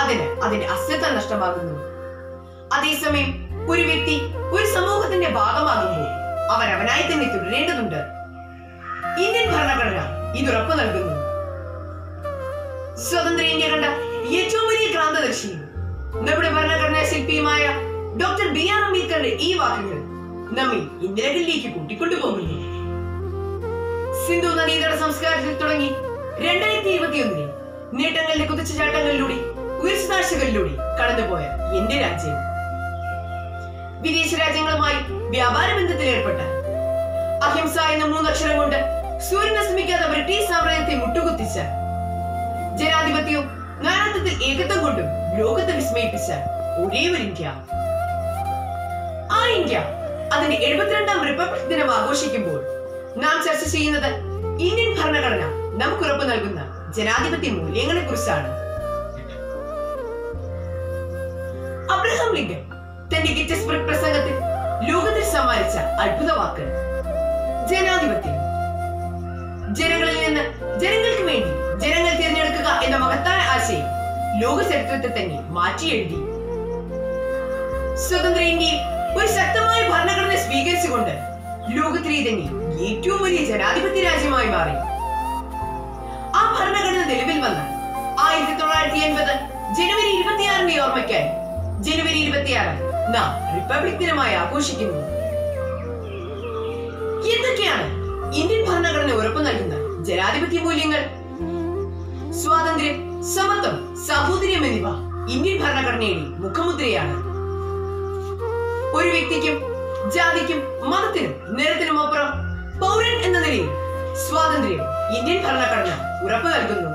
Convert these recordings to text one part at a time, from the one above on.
അതിന് അതിന്റെ അസ്തിത്വം നഷ്ടമാകുന്നു അതേസമയം ഒരു വ്യക്തി ഒരു സമൂഹത്തിന്റെ ഭാഗമാകുമ്പോൾ അവൻ അവനായി തന്നെ തുടരേണ്ടതുണ്ട് ഇന്ത്യൻ ഭരണഘടന ഇത് ഉറപ്പു നൽകുന്നു സ്വതന്ത്ര ഇന്ത്യ കണ്ട ഏറ്റവും വലിയ ക്രാന്തദർശിയും നമ്മുടെ ഭരണഘടനാ ശില്പിയുമായ ഡോക്ടർ ബി ആർ അംബേദ്കറുടെ ഈ വാക്കുകൾ നമ്മെ ഇന്ദിരകളിലേക്ക് കൂട്ടിക്കൊണ്ടുപോകുന്നു സിന്ധു നദീതട സംസ്കാരത്തിൽ തുടങ്ങി രണ്ടായിരത്തി ഇരുപത്തിയൊന്നിലെ നേട്ടങ്ങളുടെ കുതിച്ചുചാട്ടങ്ങളിലൂടെ ഉയർച്ചതാഴ്ചകളിലൂടെ കടന്നുപോയ എന്റെ രാജ്യം വിദേശ രാജ്യങ്ങളുമായി വ്യാപാര ബന്ധത്തിൽ ഏർപ്പെട്ട അഹിംസ എന്ന മൂന്നക്ഷരം കൊണ്ട് സൂര്യൻ അസ്തമിക്കാത്ത ബ്രിട്ടീഷ് സാമ്രാജ്യത്തെ മുട്ടുകുത്തിച്ച ജനാധിപത്യവും നാനാത്വത്തിൽ ഏകത്വം കൊണ്ടും ലോകത്തെ വിസ്മയിപ്പിച്ച ഒരേ ഒരു ഇന്ത്യ ആ ഇന്ത്യ അതിന്റെ എഴുപത്തിരണ്ടാം റിപ്പബ്ലിക് ദിനം ആഘോഷിക്കുമ്പോൾ നാം ചർച്ച ചെയ്യുന്നത് ഇന്ത്യൻ ഭരണഘടന നമുക്ക് ഉറപ്പു നൽകുന്ന ജനാധിപത്യ മൂല്യങ്ങളെ കുറിച്ചാണ് അബ്രഹാം ലിങ്കൻ തന്റെ ഗിറ്റസ്ബർഗ് പ്രസംഗത്തിൽ ലോകത്തിൽ സമ്മാനിച്ച അത്ഭുത വാക്ക് ജനാധിപത്യം ജനങ്ങളിൽ നിന്ന് ജനങ്ങൾക്ക് വേണ്ടി ജനങ്ങൾ തിരഞ്ഞെടുക്കുക എന്ന മഹത്തായ ആശയം ലോക ചരിത്രത്തെ തന്നെ മാറ്റി എഴുതി സ്വതന്ത്ര ഇന്ത്യയിൽ ഒരു ശക്തമായ ഭരണഘടന സ്വീകരിച്ചുകൊണ്ട് ലോകത്തിലെ തന്നെ ഏറ്റവും വലിയ ജനാധിപത്യ രാജ്യമായി മാറി ആ ഭരണഘടന നിലവിൽ വന്ന ആയിരത്തി തൊള്ളായിരത്തി എൺപത് ജനുവരി ഇരുപത്തിയാറിന്റെ ഓർമ്മയ്ക്കായി ജനുവരി ഇരുപത്തിയാറ് നാം റിപ്പബ്ലിക് ദിനമായി ആഘോഷിക്കുന്നു എന്തൊക്കെയാണ് ഇന്ത്യൻ ഭരണഘടന ഉറപ്പു നൽകുന്ന ജനാധിപത്യ മൂല്യങ്ങൾ സ്വാതന്ത്ര്യം സമത്വം സാഹോദര്യം എന്നിവ ഇന്ത്യൻ ഭരണഘടനയുടെ മുഖമുദ്രയാണ് ഒരു വ്യക്തിക്കും ജാതിക്കും മതത്തിനും നിറത്തിനും അപ്പുറം പൗരൻ എന്ന നിലയിൽ സ്വാതന്ത്ര്യം ഇന്ത്യൻ ഭരണഘടന ഉറപ്പു നൽകുന്നു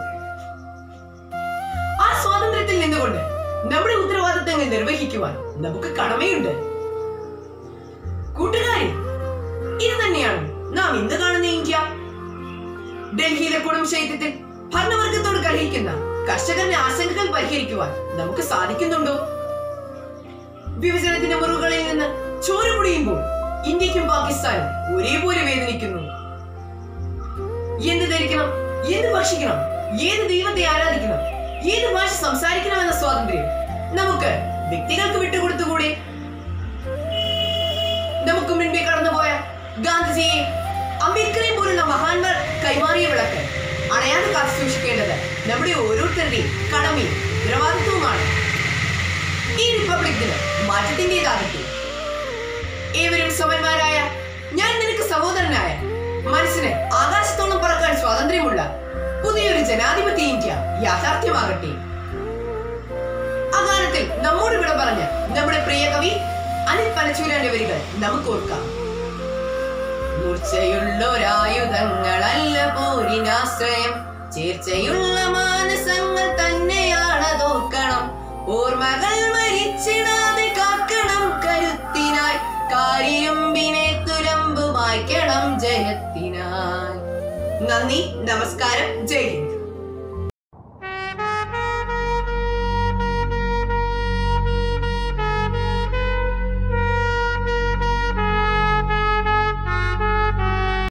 ആ സ്വാതന്ത്ര്യത്തിൽ നിന്നുകൊണ്ട് നമ്മുടെ ഉത്തരവാദിത്തങ്ങൾ നിർവഹിക്കുവാൻ നമുക്ക് കടമയുണ്ട് കൂട്ടുകാരി ഇത് തന്നെയാണ് നാം ഇന്ന് കാണുന്ന ഇന്ത്യ ഡൽഹിയിലെ കൊടും ശൈത്യത്തിൽ ഭരണവർഗത്തോട് കലഹിക്കുന്ന കർഷകരുടെ ആശങ്കകൾ പരിഹരിക്കുവാൻ നമുക്ക് സാധിക്കുന്നുണ്ടോ വിഭജനത്തിന്റെ മുറിവുകളിൽ നിന്ന് ചോര പൊടിയുമ്പോൾ ഇന്ത്യക്കും പാകിസ്ഥാനും ഒരേപോലെ വേദനിക്കുന്നു എന്ത് ധരിക്കണം എന്ത് ഭക്ഷിക്കണം ഏത് ദൈവത്തെ ആരാധിക്കണം ഏത് ഭാഷ സംസാരിക്കണം എന്ന സ്വാതന്ത്ര്യം നമുക്ക് വ്യക്തികൾക്ക് വിട്ടുകൊടുത്തുകൂടെ നമുക്ക് മുൻപേ കടന്നുപോയ ഗാന്ധിജിയെയും അംബേദ്കറെയും പോലുള്ള മഹാന്മാർ കൈമാറിയ വിളക്ക് അണയാതെ കാത്തു സൂക്ഷിക്കേണ്ടത് നമ്മുടെ ഓരോരുത്തരുടെയും കടമയും ഉത്തരവാദിത്വവുമാണ് ഈ റിപ്പബ്ലിക് ദിനം മാറ്റത്തിൻ്റെതാകട്ടെ ഏവരും സമന്മാരായ ഞാൻ നിനക്ക് സഹോദരനായ മനസ്സിന് ആകാശത്തോളം പറക്കാൻ സ്വാതന്ത്ര്യമുള്ള പുതിയൊരു ജനാധിപത്യ ഇന്ത്യ യാഥാർത്ഥ്യമാകട്ടെ അകാലത്തിൽ നമ്മോട് വിട പറഞ്ഞ നമ്മുടെ പ്രിയ കവി അനിൽ പനച്ചൂരാന്റെ വരികൾ നമുക്ക് ഓർക്കാം മൂർച്ചയുള്ളൊരായുധങ്ങളല്ല പോരിനാശ്രയം ചേർച്ചയുള്ള മാനസങ്ങൾ തന്നെയാണതോർക്കണം ഓർമ്മകൾ മരിച്ചിടാതെ കാക്കണം കരുത്തിനായി കാരിരുമ്പിനെ തുരമ്പു മായ്ക്കണം ജയത്തിനായി നന്ദി നമസ്കാരം ജയ് ഹിന്ദ്